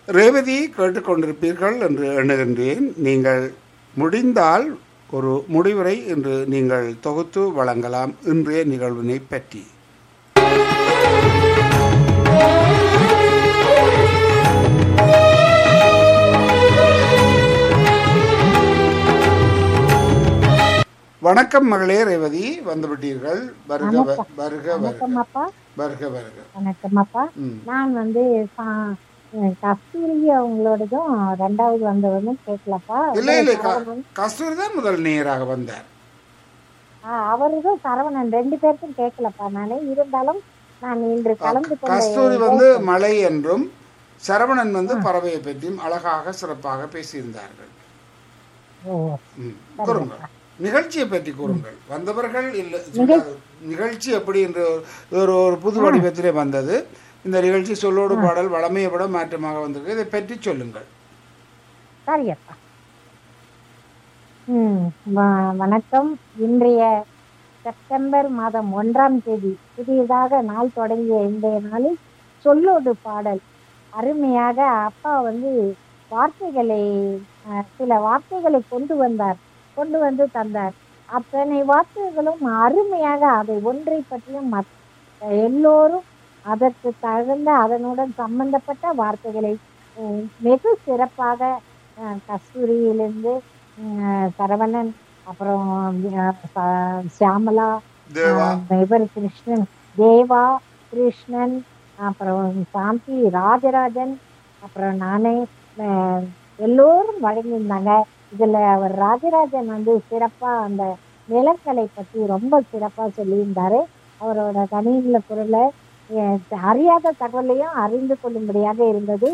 ரேவதி கேட்டுக்கொண்டிருப்பீர்கள் என்று எண்ணுகின்றேன் நீங்கள் முடிந்தால் ஒரு முடிவுரை என்று நீங்கள் தொகுத்து வழங்கலாம் இன்றைய நிகழ்வினை பற்றி வணக்கம் மகளே ரேவதி வந்துவிட்டீர்கள் வருக வ- வருக வருக வணக்கம் அப்பா வருக வருக வணக்கம் அப்பா ம் நான் வந்து சா- அஹ் கஸ்தூரி அவங்களோடதும் ரெண்டாவது வந்தவனும் கேட்கலப்பா இல்ல இல்ல க- சரவணன் கஸ்தூரி தான் முதல் நேராக வந்தார் அவருக்கும் சரவணன் ரெண்டு பேருக்கும் கேட்கலப்பா நானே இருந்தாலும் நான் இன்று கலந்து கஸ்தூரி கொண்ட வந்து மலை என்றும் சரவணன் வந்து பறவையை பற்றியும் அழகாக சிறப்பாக பேசியிருந்தார்கள் ஓ, ம், கூறுங்கள் நிகழ்ச்சியை பற்றி கூறுங்கள் வந்தவர்கள் இல்லை சும்மா நிகழ்ச்சி எப்படி என்று ஒரு ஒரு புது வடிவத்திலே வந்தது இந்த நிகழ்ச்சி சொல்லோடு பாடல் வளமையை விட மாற்றமாக வந்திருக்கு இதை பற்றி சொல்லுங்கள் சரி அப்பா ம் வ- வணக்கம் இன்றைய செப்டம்பர் மாதம் ஒன்றாம் தேதி புதியதாக நாள் தொடங்கிய இன்றைய நாளில் சொல்லோடு பாடல் அருமையாக அப்பா வந்து வார்த்தைகளை அஹ், சில வார்த்தைகளை கொண்டு வந்தார் கொண்டு வந்து தந்தார் அத்தனை வார்த்தைகளும் அருமையாக அதை ஒன்றை பற்றியும் மற்ற எல்லோரும் அதற்கு தகுந்த அதனுடன் சம்பந்தப்பட்ட வார்த்தைகளை உம், வெகு சிறப்பாக அஹ், கஸ்தூரியிலிருந்து உம், சரவணன் அப்புறம் அஹ், ச- சியாமலா தேவா அஹ், இவர் கிருஷ்ணன் தேவா கிருஷ்ணன் அப்புறம் சாந்தி ராஜராஜன் அப்புறம் நானே அஹ், எல்லோரும் வழங்கியிருந்தாங்க இதுல அவர் ராஜராஜன் வந்து சிறப்பா அந்த நிலக்கலை பத்தி ரொம்ப சிறப்பா சொல்லியிருந்தாரு அவரோட கணினில குரலை அஹ், அறியாத தகவலையும் அறிந்து கொள்ளும்படியாக இருந்தது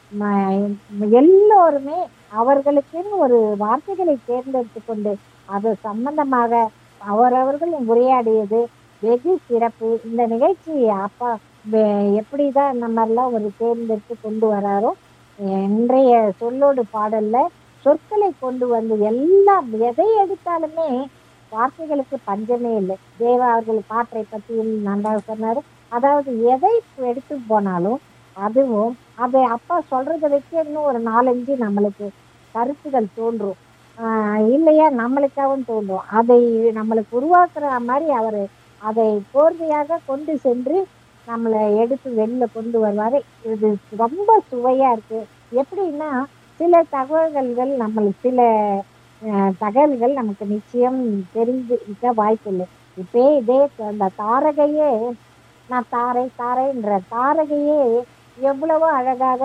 ம- எல்லோருமே அவர்களுக்குன்னு ஒரு வார்த்தைகளை தேர்ந்தெடுத்து கொண்டு அது சம்பந்தமாக அவரவர்கள் உரையாடியது வெகு சிறப்பு இந்த நிகழ்ச்சி அப்பா வே- எப்படிதான் இந்த மாதிரிலாம் ஒரு தேர்ந்தெடுத்து கொண்டு வராரோ இன்றைய சொல்லோடு பாடல்ல சொற்களை கொண்டு வந்து எல்லாம் எதை எடுத்தாலுமே வார்த்தைகளுக்கு பஞ்சமே இல்லை தேவா அவர்கள் காற்றை பற்றியும் நன்றாக சொன்னாரு அதாவது எதை எடுத்து போனாலும் அதுவும் அதை அப்பா சொல்றதை வச்சு இன்னும் ஒரு நாலஞ்சு நம்மளுக்கு கருத்துகள் தோன்றும் ஆஹ் இல்லையா நம்மளுக்காகவும் தோன்றும் அதை நம்மளுக்கு உருவாக்குற மாதிரி அவர் அதை கோர்வையாக கொண்டு சென்று நம்மளை எடுத்து வெளில கொண்டு வருவாரு இது ரொம்ப சுவையா இருக்கு எப்படின்னா சில தகவல்கள் நம்மளுக்கு சில அஹ், தகவல்கள் நமக்கு நிச்சயம் தெரிஞ்சுக்க வாய்ப்பில்லை இப்பே இதே அந்த தாரகையே நான் தாரை தாரைன்ற தாரகையே எவ்வளவோ அழகாக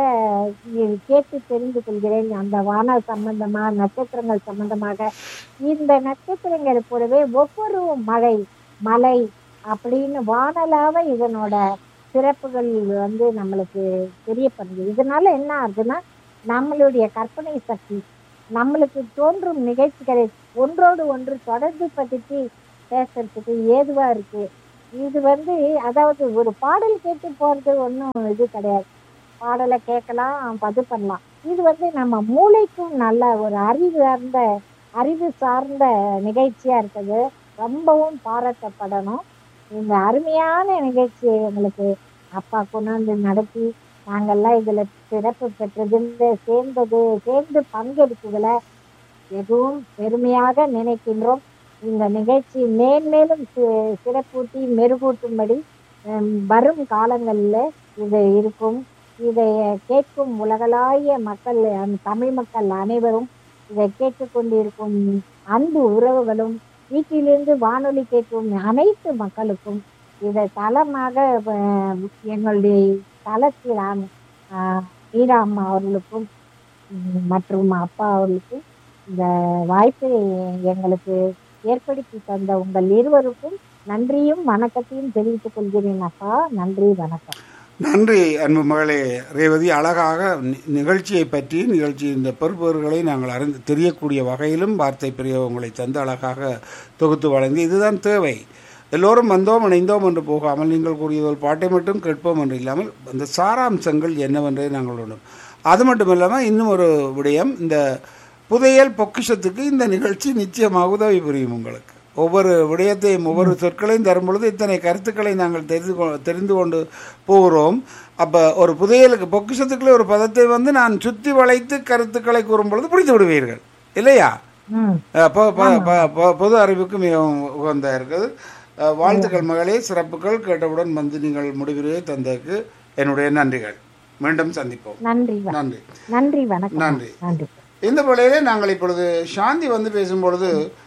இ- கேட்டு தெரிந்து கொள்கிறேன் அந்த வான சம்பந்தமா நட்சத்திரங்கள் சம்பந்தமாக இந்த நட்சத்திரங்கள் போலவே ஒவ்வொரு மழை மலை அப்படின்னு வானலாவ இதனோட சிறப்புகள் வந்து நம்மளுக்கு தெரியப்படுது இதனால என்ன ஆகுதுன்னா நம்மளுடைய கற்பனை சக்தி நம்மளுக்கு தோன்றும் நிகழ்ச்சிகளை ஒன்றோடு ஒன்று தொடர்பு படுத்தி பேசுறதுக்கு ஏதுவா இருக்கு இது வந்து அதாவது ஒரு பாடல் கேட்டு போறது ஒன்றும் இது கிடையாது பாடலை கேட்கலாம் இது பண்ணலாம் இது வந்து நம்ம மூளைக்கும் நல்ல ஒரு அறிவு சார்ந்த அறிவு சார்ந்த நிகழ்ச்சியா இருக்குது ரொம்பவும் பாராட்டப்படணும் இந்த அருமையான நிகழ்ச்சியை எங்களுக்கு அப்பா கொண்டாந்து நடத்தி நாங்கெல்லாம் இதுல சிறப்பு பெற்றதுல சேர்ந்தது சேர்ந்து பங்கெடுத்ததுல மிகவும் பெருமையாக நினைக்கின்றோம் இந்த நிகழ்ச்சி மேன்மேலும் சி- சிறப்பூட்டி மெருகூட்டும்படி ஹம், வரும் காலங்களில் இது இருக்கும் இதை கேட்கும் உலகளாவிய மக்கள் அஹ், தமிழ் மக்கள் அனைவரும் இதை கேட்டுக்கொண்டிருக்கும் அன்பு உறவுகளும் வீட்டிலிருந்து வானொலி கேட்கும் அனைத்து மக்களுக்கும் இதை தளமாக அஹ், எங்களுடைய தளத்தில் ஆஹ், மீரா அம்மா அவர்களுக்கும் உம், மற்றும் அப்பா அவர்களுக்கும் இந்த வாய்ப்பை எங்களுக்கு ஏற்படுத்தி தந்த உங்கள் இருவருக்கும் நன்றியும் வணக்கத்தையும் தெரிவித்துக் கொள்கிறேன் அப்பா நன்றி வணக்கம் நன்றி அன்பு மகளே ரேவதி அழகாக நி- நிகழ்ச்சியை பற்றி நிகழ்ச்சி இந்த பொறுப்புகளை நாங்கள் அறிந்து தெரியக்கூடிய வகையிலும் வார்த்தை பிரயோகங்களை தந்து அழகாக தொகுத்து வழங்கி இதுதான் தேவை எல்லோரும் வந்தோம் இணைந்தோம் என்று போகாமல் நீங்கள் கூறிய ஒரு பாட்டை மட்டும் கேட்போம் என்று இல்லாமல் அந்த சாராம்சங்கள் என்னவென்றதை நாங்கள் உணரும் அது மட்டும் இல்லாமல் இன்னும் ஒரு விடயம் இந்த புதையல் பொக்கிஷத்துக்கு இந்த நிகழ்ச்சி நிச்சயமாக உதவி புரியும் உங்களுக்கு ஒவ்வொரு விடயத்தையும் ஒவ்வொரு சொற்களையும் தரும் பொழுது இத்தனை கருத்துக்களை நாங்கள் தெரிந்து கொ- தெரிந்து கொண்டு போகிறோம் அப்போ ஒரு புதையலுக்கு பொக்கிஷத்துக்குள்ளே ஒரு பதத்தை வந்து நான் சுற்றி வளைத்து கருத்துக்களை கூறும் பொழுது பிடித்து விடுவீர்கள் இல்லையா ம் அஹ் பொ- பொ- பொ- பொ- பொது அறிவுக்கு மிகவும் உகந்தா இருக்குது அஹ் வாழ்த்துக்கள் மகளே சிறப்புகள் கேட்டவுடன் வந்து நீங்கள் முடிவுரையை தந்ததுக்கு என்னுடைய நன்றிகள் மீண்டும் சந்திப்போம் நன்றி வ- நன்றி நன்றி வணக்கம் நன்றி நன்றி இந்த வேளையிலே நாங்கள் இப்பொழுது சாந்தி வந்து பேசும்பொழுது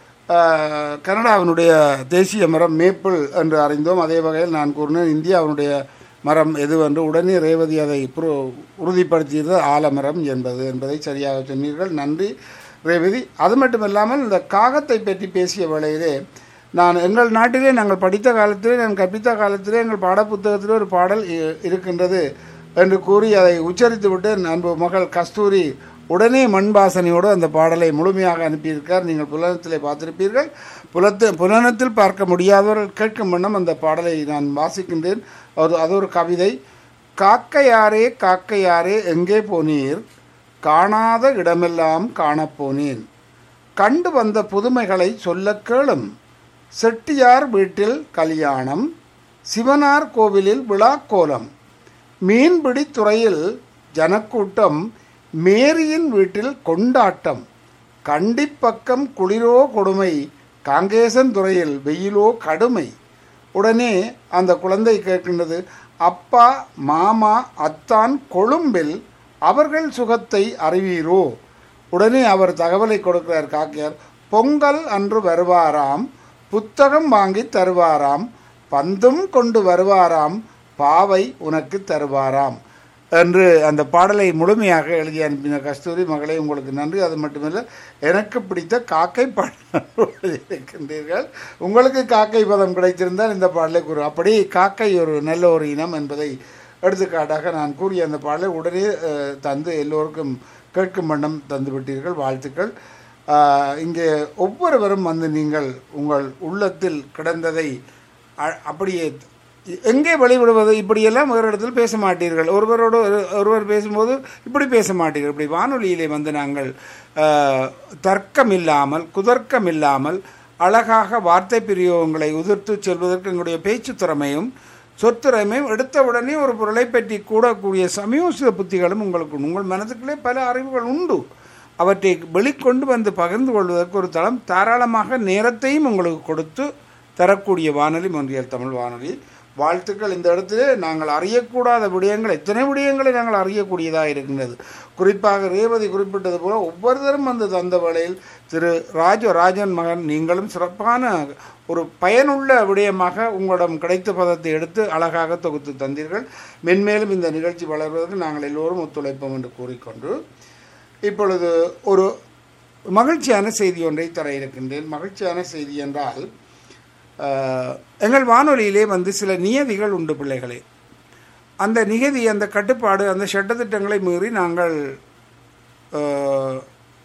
அஹ், கனடாவினுடைய தேசிய மரம் மேப்பிள் என்று அறிந்தோம் அதே வகையில் நான் கூறினேன் இந்தியாவினுடைய மரம் எது என்று உடனே ரேவதி அதை புரு- உறுதிப்படுத்தியது ஆலமரம் என்பது என்பதை சரியாக சொன்னீர்கள் நன்றி ரேவதி அது மட்டுமில்லாமல் இந்த காகத்தை பற்றி பேசிய வேளையிலே நான் எங்கள் நாட்டிலே நாங்கள் படித்த காலத்திலே நான் கற்பித்த காலத்திலே எங்கள் பாடப்புத்தகத்திலே ஒரு பாடல் இ- இருக்கின்றது என்று கூறி அதை உச்சரித்து விட்டு அன்பு மகள் கஸ்தூரி உடனே மண்பாசனையோடு அந்த பாடலை முழுமையாக அனுப்பியிருக்கார் நீங்கள் புலனத்திலே பார்த்திருப்பீர்கள் புலத்து புலனத்தில் பார்க்க முடியாதவர்கள் கேட்கும் வண்ணம் அந்த பாடலை நான் வாசிக்கின்றேன் அது அது ஒரு கவிதை காக்கையாரே காக்கையாரே எங்கே போனீர் காணாத இடமெல்லாம் காணப்போனேன் கண்டு வந்த புதுமைகளை சொல்லக் கேளும் செட்டியார் வீட்டில் கல்யாணம் சிவனார் கோவிலில் விழாக்கோலம் மீன்பிடி துறையில் ஜனக்கூட்டம் மேரியின் வீட்டில் கொண்டாட்டம் கண்டிப்பக்கம் குளிரோ கொடுமை காங்கேசன் துறையில் வெயிலோ கடுமை உடனே அந்த குழந்தை கேட்கின்றது அப்பா மாமா அத்தான் கொழும்பில் அவர்கள் சுகத்தை அறிவீரோ உடனே அவர் தகவலை கொடுக்கிறார் காக்கையார் பொங்கல் அன்று வருவாராம் புத்தகம் வாங்கி தருவாராம் பந்தும் கொண்டு வருவாராம் பாவை உனக்கு தருவாராம் என்று அந்த பாடலை முழுமையாக எழுதி அனுப்பின கஸ்தூரி மகளே உங்களுக்கு நன்றி அது மட்டுமல்ல எனக்கு பிடித்த காக்கை பாடல் இருக்கின்றீர்கள் உங்களுக்கு காக்கை பதம் கிடைத்திருந்தால் இந்த பாடலை கூறு அப்படி காக்கை ஒரு நல்ல ஒரு இனம் என்பதை எடுத்துக்காட்டாக நான் கூறிய அந்த பாடலை உடனே அஹ், தந்து எல்லோருக்கும் கேட்கும் வண்ணம் தந்து விட்டீர்கள் வாழ்த்துக்கள் ஆஹ், இங்கே ஒவ்வொருவரும் வந்து நீங்கள் உங்கள் உள்ளத்தில் கிடந்ததை அ- அப்படியே எங்கே வெளிவிடுவது இப்படியெல்லாம் வேறு இடத்தில் பேச மாட்டீர்கள் ஒருவரோடு ஒரு- ஒருவர் பேசும்போது இப்படி பேச மாட்டீர்கள் இப்படி வானொலியிலே வந்து நாங்கள் ஆஹ், தர்க்கம் இல்லாமல் குதர்க்கம் இல்லாமல் அழகாக வார்த்தை பிரயோகங்களை உதிர்த்து செல்வதற்கு எங்களுடைய பேச்சு திறமையும் சொத்துறைமையும் எடுத்தவுடனே ஒரு பொருளை பற்றி கூடக்கூடிய சமயோசித புத்திகளும் உங்களுக்கு உண்டு. உங்கள் மனதுக்குள்ளே பல அறிவுகள் உண்டு அவற்றை வெளிக்கொண்டு வந்து பகிர்ந்து கொள்வதற்கு ஒரு தளம் தாராளமாக நேரத்தையும் உங்களுக்கு கொடுத்து தரக்கூடிய வானொலி மொன்றியல் தமிழ் வானொலி வாழ்த்துக்கள் இந்த இடத்திலே நாங்கள் அறியக்கூடாத விடயங்கள் எத்தனை விடயங்களை நாங்கள் அறியக்கூடியதாக இருக்கின்றது குறிப்பாக ரேவதி குறிப்பிட்டது போல ஒவ்வொருத்தரும் வந்து தந்த வேளையில் திரு ராஜராஜன் மகன் நீங்களும் சிறப்பான ஒரு பயனுள்ள விடயமாக உங்களிடம் கிடைத்த பதத்தை எடுத்து அழகாக தொகுத்து தந்தீர்கள் மென்மேலும் இந்த நிகழ்ச்சி வளர்வதற்கு நாங்கள் எல்லோரும் ஒத்துழைப்போம் என்று கூறிக்கொண்டு இப்பொழுது ஒரு மகிழ்ச்சியான செய்தி ஒன்றை தர இருக்கின்றேன் மகிழ்ச்சியான செய்தி என்றால் ஆஹ், எங்கள் வானொலியிலே வந்து சில நியதிகள் உண்டு பிள்ளைகளே அந்த நிகதி அந்த கட்டுப்பாடு அந்த சட்டத்திட்டங்களை மீறி நாங்கள் ஆஹ்,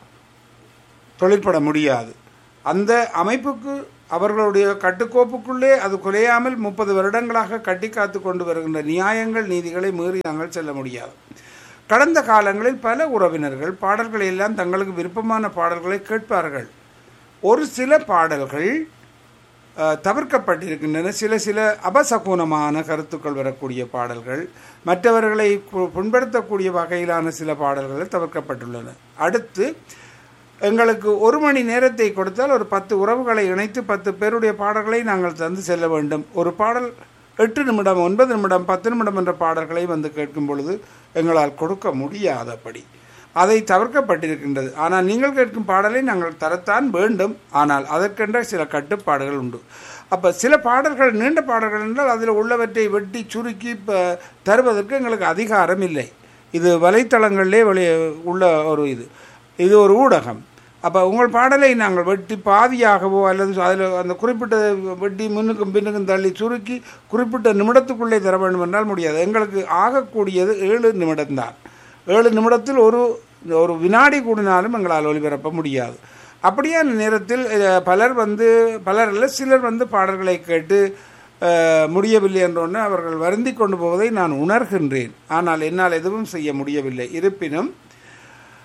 தொழிற்பட முடியாது அந்த அமைப்புக்கு அவர்களுடைய கட்டுக்கோப்புக்குள்ளே அது குலையாமல் முப்பது வருடங்களாக கட்டி காத்து கொண்டு வருகின்ற நியாயங்கள் நீதிகளை மீறி நாங்கள் செல்ல முடியாது கடந்த காலங்களில் பல உறவினர்கள் பாடல்களை எல்லாம் தங்களுக்கு விருப்பமான பாடல்களை கேட்பார்கள் ஒரு சில பாடல்கள் அஹ், தவிர்க்கப்பட்டிருக்கின்றன சில சில அபசகுனமான கருத்துக்கள் வரக்கூடிய பாடல்கள் மற்றவர்களை பு- புண்படுத்தக்கூடிய வகையிலான சில பாடல்கள் தவிர்க்கப்பட்டுள்ளன அடுத்து எங்களுக்கு ஒரு மணி நேரத்தை கொடுத்தால் ஒரு பத்து உறவுகளை இணைத்து பத்து பேருடைய பாடல்களை நாங்கள் தந்து செல்ல வேண்டும் ஒரு பாடல் எட்டு நிமிடம் ஒன்பது நிமிடம் பத்து நிமிடம் என்ற பாடல்களை வந்து கேட்கும் பொழுது எங்களால் கொடுக்க முடியாதபடி அதை தவிர்க்கப்பட்டிருக்கின்றது ஆனால் நீங்கள் கேட்கும் பாடலை நாங்கள் தரத்தான் வேண்டும் ஆனால் அதற்கென்ற சில கட்டுப்பாடுகள் உண்டு அப்போ சில பாடல்கள் நீண்ட பாடல்கள் என்றால் அதில் உள்ளவற்றை வெட்டி சுருக்கி ப- தருவதற்கு எங்களுக்கு அதிகாரம் இல்லை இது வலைத்தளங்களிலே வெளி உள்ள ஒரு இது இது ஒரு ஊடகம் அப்போ உங்கள் பாடலை நாங்கள் வெட்டி பாதியாகவோ அல்லது அதில் அந்த குறிப்பிட்ட வெட்டி முன்னுக்கும் பின்னுக்கும் தள்ளி சுருக்கி குறிப்பிட்ட நிமிடத்துக்குள்ளே தர வேண்டும் என்றால் முடியாது எங்களுக்கு ஆகக்கூடியது ஏழு நிமிடம்தான் ஏழு நிமிடத்தில் ஒரு ஒரு வினாடி கூடினாலும் எங்களால் ஒளிபரப்ப முடியாது அப்படியான நேரத்தில் அஹ், பலர் வந்து பலர் அல்ல சிலர் வந்து பாடல்களை கேட்டு அஹ், முடியவில்லை என்றொன்று அவர்கள் வருந்தி கொண்டு போவதை நான் உணர்கின்றேன் ஆனால் என்னால் எதுவும் செய்ய முடியவில்லை இருப்பினும்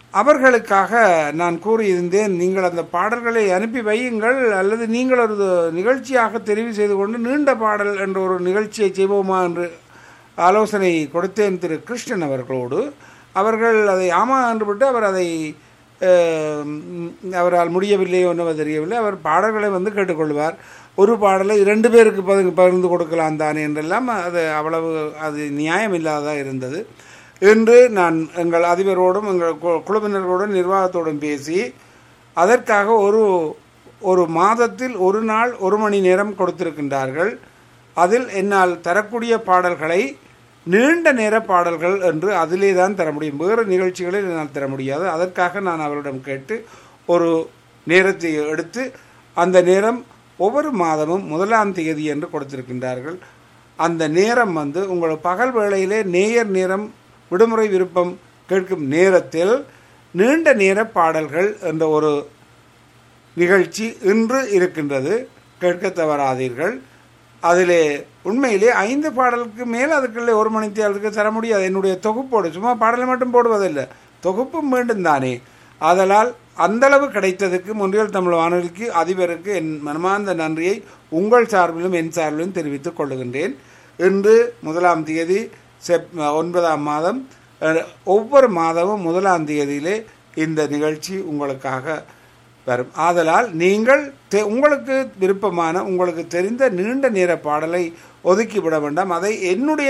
அவர்களுக்காக நான் கூறியிருந்தேன் நீங்கள் அந்த பாடல்களை அனுப்பி வையுங்கள் அல்லது நீங்கள் ஒரு நிகழ்ச்சியாக தெரிவு செய்து கொண்டு நீண்ட பாடல் என்ற ஒரு நிகழ்ச்சியை செய்வோமா என்று ஆலோசனை கொடுத்தேன் திரு கிருஷ்ணன் அவர்களோடு அவர்கள் அதை ஆமா என்று விட்டு அவர் அதை அஹ், ம், அவரால் முடியவில்லையோ என்னவோ தெரியவில்லை அவர் பாடல்களை வந்து கேட்டுக்கொள்வார் ஒரு பாடலை இரண்டு பேருக்கு பகிர்ந்து பகிர்ந்து கொடுக்கலாம் தானே என்றெல்லாம் அது அவ்வளவு அது நியாயம் இல்லாததாக இருந்தது என்று நான் எங்கள் அதிபரோடும் எங்கள் கு- குழுவினர்களோடும் நிர்வாகத்தோடும் பேசி அதற்காக ஒரு ஒரு மாதத்தில் ஒரு நாள் ஒரு மணி நேரம் கொடுத்திருக்கின்றார்கள் அதில் என்னால் தரக்கூடிய பாடல்களை நீண்ட நேர பாடல்கள் என்று அதிலே தான் தர முடியும் வேறு நிகழ்ச்சிகளில் என்னால் தர முடியாது அதற்காக நான் அவரிடம் கேட்டு ஒரு நேரத்தை எடுத்து அந்த நேரம் ஒவ்வொரு மாதமும் முதலாம் தேதி என்று கொடுத்திருக்கின்றார்கள் அந்த நேரம் வந்து உங்கள் பகல் வேளையிலே நேயர் நேரம் விடுமுறை விருப்பம் கேட்கும் நேரத்தில் நீண்ட நேர பாடல்கள் என்ற ஒரு நிகழ்ச்சி இன்று இருக்கின்றது கேட்க தவறாதீர்கள் அதிலே உண்மையிலே ஐந்து பாடலுக்கு மேல் அதுக்குள்ளே ஒரு மணி தேர்தலுக்கு தர முடியாது என்னுடைய தொகுப்போடு சும்மா பாடலை மட்டும் போடுவதில்லை தொகுப்பும் வேண்டும் தானே ஆதலால் அந்தளவு கிடைத்ததுக்கு முன்றியல் தமிழ் வானொலிக்கு அதிபருக்கு என் மனமார்ந்த நன்றியை உங்கள் சார்பிலும் என் சார்பிலும் தெரிவித்துக் கொள்ளுகின்றேன் இன்று முதலாம் தேதி செப் ஒன்பதாம் மாதம் அஹ், ஒவ்வொரு மாதமும் முதலாம் தேதியிலே இந்த நிகழ்ச்சி உங்களுக்காக வரும் ஆதலால் நீங்கள் தெ- உங்களுக்கு விருப்பமான உங்களுக்கு தெரிந்த நீண்ட நேர பாடலை ஒதுக்கிவிட வேண்டாம் அதை என்னுடைய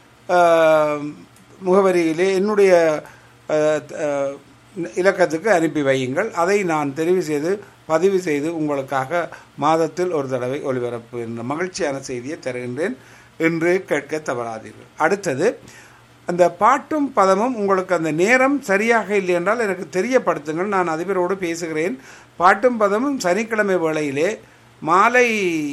ஆஹ், முகவரியிலே என்னுடைய ஆஹ், ஆஹ், இலக்கத்துக்கு அனுப்பி வையுங்கள் அதை நான் தெரிவு செய்து பதிவு செய்து உங்களுக்காக மாதத்தில் ஒரு தடவை ஒளிபரப்பு என்ற மகிழ்ச்சியான செய்தியை தருகின்றேன் என்று கேட்க தவறாதீர்கள் அடுத்தது அந்த பாட்டும் பதமும் உங்களுக்கு அந்த நேரம் சரியாக இல்லை என்றால் எனக்கு தெரியப்படுத்துங்கள் நான் அதிபரோடு பேசுகிறேன் பாட்டும் பதமும் சனிக்கிழமை வேளையிலே மாலை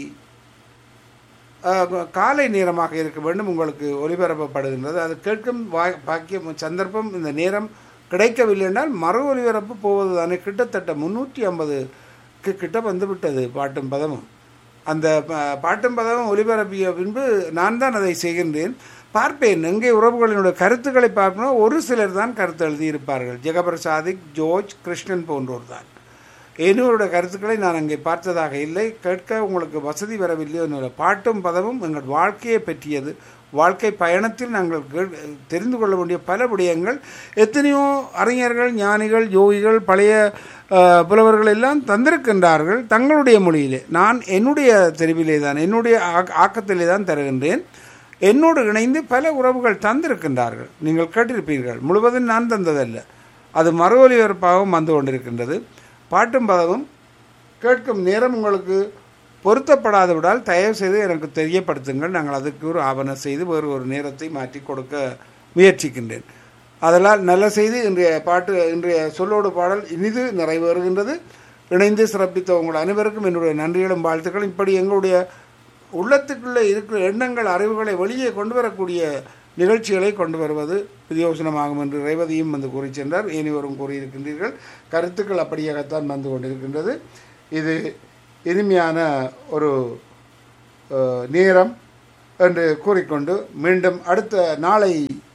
அஹ், காலை நேரமாக இருக்க வேண்டும் உங்களுக்கு ஒலிபரப்பப்படுகின்றது அது கேட்கும் வா- பாக்கியம் சந்தர்ப்பம் இந்த நேரம் கிடைக்கவில்லை என்றால் மறு ஒலிபரப்பு போவது தானே கிட்டத்தட்ட முன்னூற்றி ஐம்பது கிட்ட வந்து விட்டது பாட்டும் பதமும் அந்த ப- பாட்டும் பதமும் ஒலிபரப்பிய பின்பு நான் தான் அதை செய்கின்றேன் பார்ப்பேன் எங்கே உறவுகளினுடைய கருத்துக்களை பார்க்கணும் ஒரு சிலர் தான் கருத்து எழுதியிருப்பார்கள் ஜெகபிரசாதிக் ஜோர்ஜ் கிருஷ்ணன் போன்றோர் தான் என்னுடைய கருத்துக்களை நான் அங்கே பார்த்ததாக இல்லை கேட்க உங்களுக்கு வசதி வரவில்லையோ என்னோட பாட்டும் பதமும் எங்கள் வாழ்க்கையை பற்றியது வாழ்க்கை பயணத்தில் நாங்கள் கேள்- தெரிந்து கொள்ள வேண்டிய பல விடயங்கள் எத்தனையோ அறிஞர்கள் ஞானிகள் யோகிகள் பழைய அஹ், புலவர்கள் எல்லாம் தந்திருக்கின்றார்கள் தங்களுடைய மொழியிலே நான் என்னுடைய தெரிவிலே தான் என்னுடைய ஆக்- ஆக்கத்திலே தான் தருகின்றேன் என்னோடு இணைந்து பல உறவுகள் தந்திருக்கின்றார்கள் நீங்கள் கேட்டிருப்பீர்கள் முழுவதும் நான் தந்ததல்ல அது மறு ஒலிபரப்பாகவும் வந்து கொண்டிருக்கின்றது பாட்டும் பதவும் கேட்கும் நேரம் உங்களுக்கு பொருத்தப்படாது விடால் தயவு செய்து எனக்கு தெரியப்படுத்துங்கள் நாங்கள் அதுக்கு ஒரு ஆவணம் செய்து வேறு ஒரு நேரத்தை மாற்றி கொடுக்க முயற்சிக்கின்றேன் அதனால் நல்ல செய்தி இன்றைய பாட்டு இன்றைய சொல்லோடு பாடல் இனிது நிறைவேறுகின்றது இணைந்து சிறப்பித்த உங்கள் அனைவருக்கும் என்னுடைய நன்றிகளும் வாழ்த்துக்களும் இப்படி எங்களுடைய உள்ளத்துக்குள்ளே இருக்கிற எண்ணங்கள் அறிவுகளை வெளியே கொண்டு வரக்கூடிய நிகழ்ச்சிகளை கொண்டு வருவது பிரயோசனமாகும் என்று ரேவதியும் வந்து கூறி சென்றார் இனிவரும் கூறியிருக்கின்றீர்கள் கருத்துக்கள் அப்படியாகத்தான் வந்து கொண்டிருக்கின்றது இது இனிமையான ஒரு அஹ், நேரம் என்று கூறிக்கொண்டு மீண்டும் அடுத்த நாளை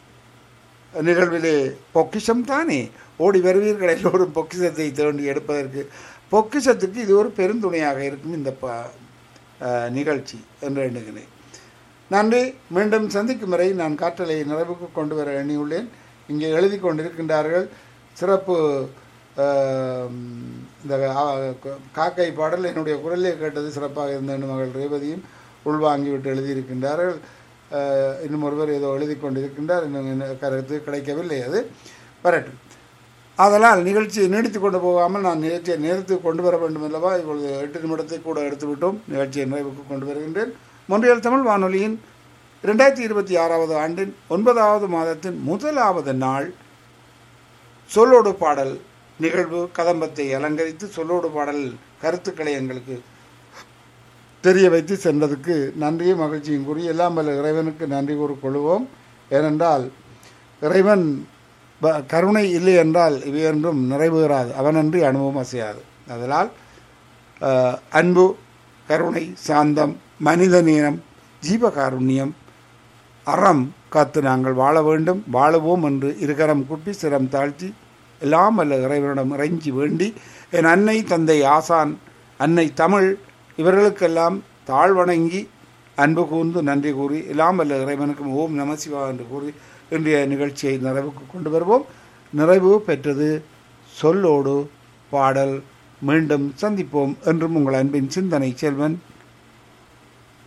நிகழ்விலே பொக்கிஷம் தானே ஓடி வருவீர்கள் எல்லோரும் பொக்கிஷத்தை தோண்டி எடுப்பதற்கு பொக்கிஷத்துக்கு இது ஒரு பெருந்துணையாக இருக்கும் இந்த ப அஹ், நிகழ்ச்சி என்று எண்ணுகிறேன் நன்றி மீண்டும் சந்திக்கும் வரை நான் காற்றலை நிறைவுக்கு கொண்டு வர எண்ணியுள்ளேன் இங்கே எழுதி கொண்டிருக்கின்றார்கள் சிறப்பு ஆம், இந்த ஆ- காக்கை பாடல் என்னுடைய குரலே கேட்டது சிறப்பாக இருந்த என் மகள் ரேவதியும் உள்வாங்கிவிட்டு எழுதியிருக்கின்றார்கள் ஆஹ், இன்னும் ஒருவர் ஏதோ எழுதி கொண்டிருக்கின்றார் இன்னும் என்ன கருத்து கிடைக்கவில்லை அது வரட்டும் அதனால் நிகழ்ச்சியை நீடித்து கொண்டு போகாமல் நான் நிகழ்ச்சியை நேரத்துக்கு கொண்டு வர வேண்டும் அல்லவா இப்பொழுது எட்டு நிமிடத்தை கூட எடுத்து விட்டோம் நிகழ்ச்சியை நிறைவுக்கு கொண்டு வருகின்றேன் மொன்றியல் தமிழ் வானொலியின் இரண்டாயிரத்தி இருபத்தி ஆறாவது ஆண்டின் ஒன்பதாவது மாதத்தின் முதலாவது நாள் சொல்லோடு பாடல் நிகழ்வு கதம்பத்தை அலங்கரித்து சொல்லோடு பாடல் கருத்துக்களை எங்களுக்கு தெரிய வைத்து சென்றதுக்கு நன்றியும் மகிழ்ச்சியும் கூறி எல்லாம் வல்ல இறைவனுக்கு நன்றி கூறிக்கொள்வோம் ஏனென்றால் இறைவன் ப- கருணை இல்லை என்றால் இவையென்றும் நிறைவேறாது அவனன்றி அனுபவம் அசையாது அதனால் அஹ், அன்பு கருணை சாந்தம் மனித நேயம் ஜீவகாருண்யம் அறம் காத்து நாங்கள் வாழ வேண்டும் வாழுவோம் என்று இருகரம் குப்பி சிரம் தாழ்த்தி எல்லாம் அல்ல இறைவனிடம் இறைஞ்சி வேண்டி என் அன்னை தந்தை ஆசான் அன்னை தமிழ் இவர்களுக்கெல்லாம் தாழ்வணங்கி அன்பு கூர்ந்து நன்றி கூறி எல்லாம் அல்ல இறைவனுக்கும் ஓம் நமசிவா என்று கூறி இன்றைய நிகழ்ச்சியை நிறைவுக்கு கொண்டு வருவோம் நிறைவு பெற்றது சொல்லோடு பாடல் மீண்டும் சந்திப்போம் என்றும் உங்கள் அன்பின் சிந்தனை செல்வன்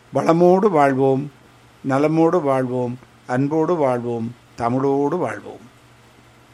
வளமோடு வாழ்வோம் நலமோடு வாழ்வோம் அன்போடு வாழ்வோம் தமிழோடு வாழ்வோம்